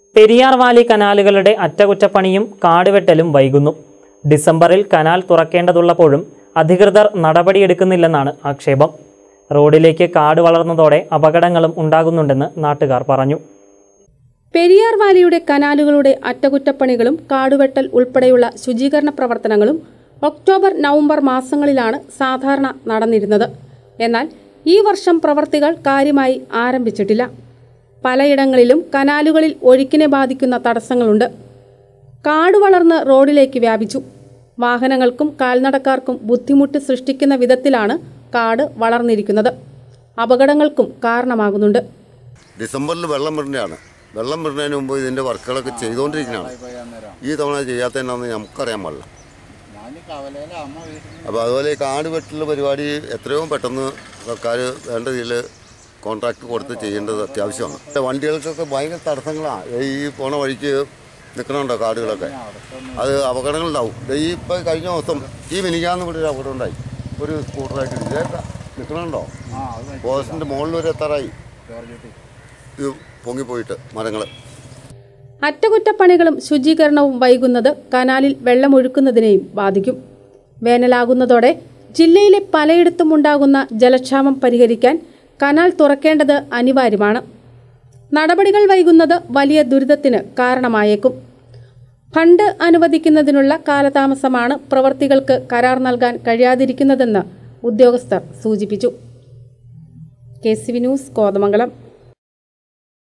Periyar Valley കനാലുകളുടെ അറ്റകുറ്റപ്പണിയും കാടുവെട്ടലും വൈകുന്നു ഡിസംബറിൽ canal തുറക്കേണ്ടതുള്ളപ്പോഴും അധികൃതർ നടപടിയെടുക്കുന്നില്ലെന്നാണ് ആക്ഷേപം റോഡിലേക്ക് കാട് വളർന്നതോടെ അപകടങ്ങളും ഉണ്ടാകുന്നുണ്ടെന്ന് നാട്ടുകാർ പറഞ്ഞു പെരിയാർ വാലിയുടെ കനാലുകളുടെ അറ്റകുറ്റപ്പണികളും കാടുവെട്ടൽ ഉൾപ്പെടെയുള്ള ശുചീകരണ പ്രവർത്തനങ്ങളും ഒക്ടോബർ നവംബർ മാസങ്ങളിലാണ് സാധാരണ നടന്നിരുന്നത് എന്നാൽ ഈ വർഷം പ്രവർത്തികൾ കാര്യമായി ആരംഭിച്ചിട്ടില്ല പലയിടങ്ങളിലും കനാലുകളിൽ ഒഴുക്കിനെ ബാധിക്കുന്ന തടസ്സങ്ങളുണ്ട് കാട് വളർന്ന് റോഡിലേക്ക് വ്യാപിച്ചു വാഹനങ്ങൾക്കും കാൽനടക്കാർക്കും ബുദ്ധിമുട്ട് സൃഷ്ടിക്കുന്ന വിധത്തിലാണ് കാട് വളർന്നിരിക്കുന്നത് അപകടങ്ങൾക്കും കാരണമാകുന്നുണ്ട് ഡിസംബറിൽ വെള്ളം വരുന്നതാണ് വെള്ളം വരുന്നതിന് മുമ്പ് ഇതിൻ്റെ വർക്കുകളൊക്കെ ചെയ്തുകൊണ്ടിരിക്കുന്നതാണ് ഈ തവണ ചെയ്യാത്തതിനാന്ന് നമുക്കറിയാൻ പാടില്ല അപ്പോൾ അതുപോലെ ഈ കാട് വെട്ടൽ പരിപാടി എത്രയും പെട്ടെന്ന് സർക്കാർ വേണ്ട രീതിയിൽ കോൺട്രാക്ട് കൊടുത്ത് ചെയ്യേണ്ടത് അത്യാവശ്യമാണ് വണ്ടികൾക്കൊക്കെ ഭയങ്കര തടസ്സങ്ങളാണ് ഈ പോണ വഴിക്ക് നിൽക്കണുണ്ടോ കാടുകളൊക്കെ അത് അപകടങ്ങളുണ്ടാവും ദേ ഈ ഇപ്പോൾ കഴിഞ്ഞ ദിവസം ഈ മിനിക്കാന്ന് ഇവിടെ ഒരു അപകടം ഉണ്ടായി ഒരു സ്കൂട്ടറായിട്ട് ഇതേ നിൽക്കണുണ്ടോ പോസ്റ്റിൻ്റെ മുകളിൽ വരെ എത്താറായി ഇത് പൊങ്ങിപ്പോയിട്ട് മരങ്ങൾ അറ്റകുറ്റപ്പണികളും ശുചീകരണവും വൈകുന്നത് കനാലിൽ വെള്ളമൊഴുക്കുന്നതിനെയും ബാധിക്കും വേനലാകുന്നതോടെ ജില്ലയിലെ പലയിടത്തും ഉണ്ടാകുന്ന ജലക്ഷാമം പരിഹരിക്കാൻ കനാൽ തുറക്കേണ്ടത് അനിവാര്യമാണ് നടപടികൾ വൈകുന്നത് വലിയ ദുരിതത്തിന് കാരണമായേക്കും ഫണ്ട് അനുവദിക്കുന്നതിനുള്ള കാലതാമസമാണ് പ്രവർത്തികൾക്ക് കരാർ നൽകാൻ കഴിയാതിരിക്കുന്നതെന്ന് ഉദ്യോഗസ്ഥർ സൂചിപ്പിച്ചു K C V news Kothamangalam